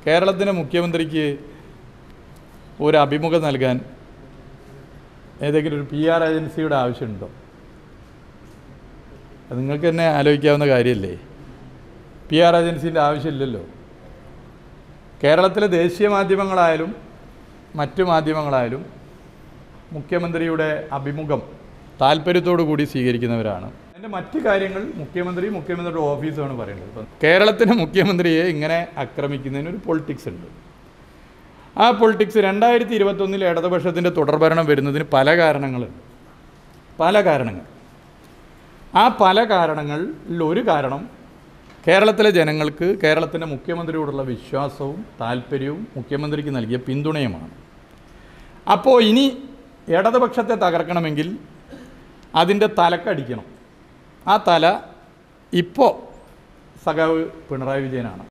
കേരളത്തിൻ്റെ മുഖ്യമന്ത്രിക്ക് ഒരു അഭിമുഖം നൽകാൻ ഏതെങ്കിലും ഒരു പി ആർ ഏജൻസിയുടെ ആവശ്യമുണ്ടോ അത് നിങ്ങൾക്ക് തന്നെ ആലോചിക്കാവുന്ന കാര്യമല്ലേ പി ആർ ഏജൻസിൻ്റെ ആവശ്യമില്ലല്ലോ കേരളത്തിലെ ദേശീയ മാധ്യമങ്ങളായാലും മറ്റു മാധ്യമങ്ങളായാലും മുഖ്യമന്ത്രിയുടെ അഭിമുഖം താല്പര്യത്തോടു കൂടി സ്വീകരിക്കുന്നവരാണ് അതിൻ്റെ മറ്റ് കാര്യങ്ങൾ മുഖ്യമന്ത്രി മുഖ്യമന്ത്രിയുടെ ഓഫീസാണ് പറയേണ്ടത് ഇപ്പം കേരളത്തിലെ മുഖ്യമന്ത്രിയെ ഇങ്ങനെ ആക്രമിക്കുന്നതിന് ഒരു പൊളിറ്റിക്സ് ഉണ്ട് ആ പൊളിറ്റിക്സ് രണ്ടായിരത്തി ഇരുപത്തൊന്നിൽ ഇടതുപക്ഷത്തിൻ്റെ തുടർഭരണം വരുന്നതിന് പല കാരണങ്ങളുണ്ട് പല കാരണങ്ങൾ ആ പല കാരണങ്ങളിൽ ഒരു കാരണം കേരളത്തിലെ ജനങ്ങൾക്ക് കേരളത്തിൻ്റെ മുഖ്യമന്ത്രിയോടുള്ള വിശ്വാസവും താല്പര്യവും മുഖ്യമന്ത്രിക്ക് നൽകിയ പിന്തുണയുമാണ് അപ്പോൾ ഇനി ഇടതുപക്ഷത്തെ തകർക്കണമെങ്കിൽ അതിൻ്റെ തലക്കടിക്കണം ആ തല ഇപ്പോൾ സഖാവ് പിണറായി വിജയനാണ്